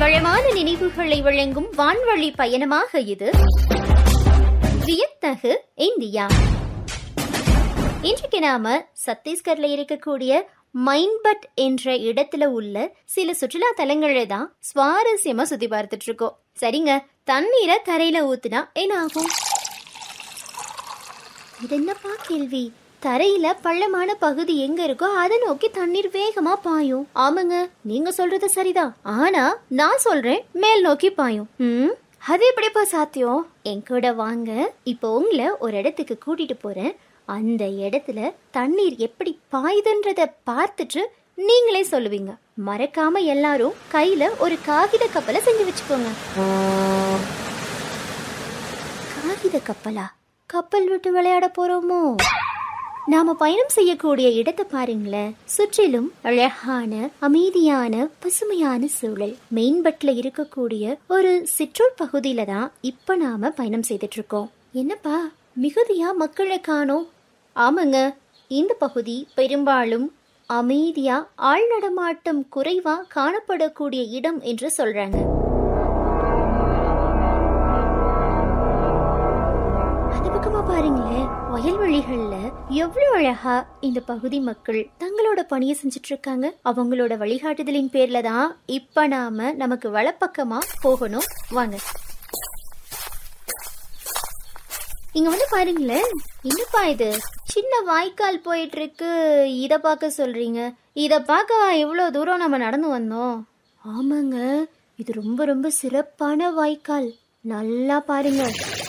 வளமான நினைவுகளை வழங்கும் வான்வழி பயணமாக இது வியத்தகு இந்தியா இன்றைக்கு நாம சத்தீஸ்கர்ல இருக்கக்கூடிய மைன்பட் என்ற இடத்துல உள்ள சில சுற்றுலா தலங்களை தான் சுவாரஸ்யமா சுத்தி பார்த்துட்டு இருக்கோம் சரிங்க தண்ணீரை தரையில ஊத்துனா என்ன ஆகும் இது என்னப்பா கேள்வி தரையில பள்ளமான பகுதி எங்க இருக்கோ அதை நோக்கி தண்ணீர் வேகமா பாயும் ஆமாங்க நீங்க சொல்றது சரிதான் ஆனா நான் சொல்றேன் மேல் நோக்கி பாயும் ம் அது எப்படிப்பா சாத்தியம் என் கூட வாங்க இப்போ உங்களை ஒரு இடத்துக்கு கூட்டிட்டு போறேன் அந்த இடத்துல தண்ணீர் எப்படி பாயுதுன்றத பார்த்துட்டு நீங்களே சொல்லுவீங்க மறக்காம எல்லாரும் கையில ஒரு காகித கப்பலை செஞ்சு வச்சுக்கோங்க காகித கப்பலா கப்பல் விட்டு விளையாட போறோமோ நாம பயணம் செய்யக்கூடிய இடத்தை பாருங்களேன் சுற்றிலும் அழகான அமைதியான பசுமையான சூழல் மெயின்பட்ல இருக்கக்கூடிய ஒரு சிற்றூர் பகுதியில தான் இப்ப நாம பயணம் செய்துட்டு இருக்கோம் என்னப்பா மிகுதியா மக்களை காணோம் ஆமாங்க இந்த பகுதி பெரும்பாலும் அமைதியா ஆள் நடமாட்டம் குறைவா காணப்படக்கூடிய இடம் என்று சொல்றாங்க அந்த பக்கமா பாருங்களேன் வயல்வெளிகள்ல எவ்வளவு அழகா இந்த பகுதி மக்கள் தங்களோட பணியை செஞ்சுட்டு இருக்காங்க அவங்களோட வழிகாட்டுதலின் பேர்ல தான் இப்ப நாம நமக்கு வலப்பக்கமா போகணும் வாங்க இங்க வந்து பாருங்களேன் என்னப்பா இது சின்ன வாய்க்கால் போயிட்டு இருக்கு இத பார்க்க சொல்றீங்க இத பார்க்க இவ்வளவு தூரம் நம்ம நடந்து வந்தோம் ஆமாங்க இது ரொம்ப ரொம்ப சிறப்பான வாய்க்கால் நல்லா பாருங்க